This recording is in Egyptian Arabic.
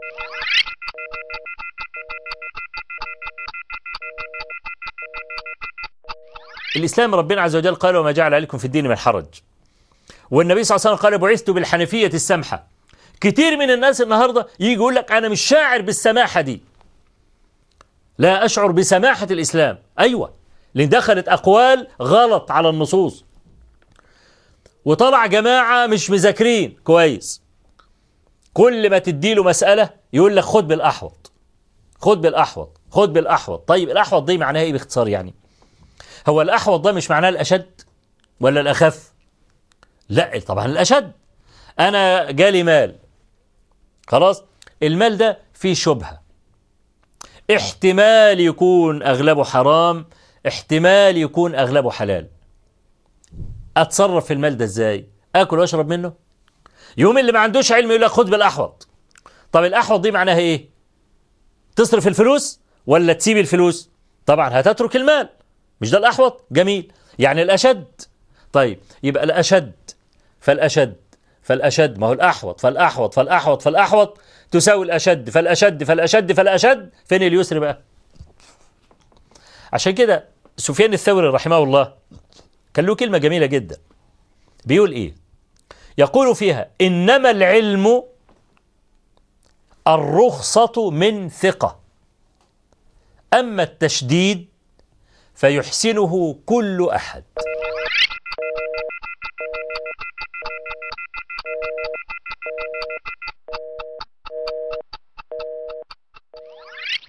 الإسلام ربنا عز وجل قال وما جعل عليكم في الدين من حرج والنبي صلى الله عليه وسلم قال بعثت بالحنفية السمحة كتير من الناس النهاردة يجي يقول لك أنا مش شاعر بالسماحة دي لا أشعر بسماحة الإسلام أيوة لأن دخلت أقوال غلط على النصوص وطلع جماعة مش مذاكرين كويس كل ما تديله مسألة يقول لك خد بالأحوط خد بالأحوط خد بالأحوط طيب الأحوط دي معناها إيه باختصار يعني هو الأحوط ده مش معناه الأشد ولا الأخف لا طبعا الأشد أنا جالي مال خلاص المال ده فيه شبهة احتمال يكون أغلبه حرام احتمال يكون أغلبه حلال أتصرف في المال ده إزاي أكل وأشرب منه يوم اللي ما عندوش علم يقول لك خد بالأحوط طب الأحوط دي معناها إيه تصرف الفلوس ولا تسيب الفلوس طبعا هتترك المال مش ده الأحوط جميل يعني الأشد طيب يبقى الأشد فالأشد فالأشد ما هو الأحوط فالأحوط فالأحوط فالأحوط تساوي الأشد فالأشد فالأشد فالأشد فين اليسر بقى عشان كده سفيان الثوري رحمه الله كان له كلمة جميلة جدا بيقول إيه يقول فيها إنما العلم الرخصة من ثقة أما التشديد فيحسنه كل أحد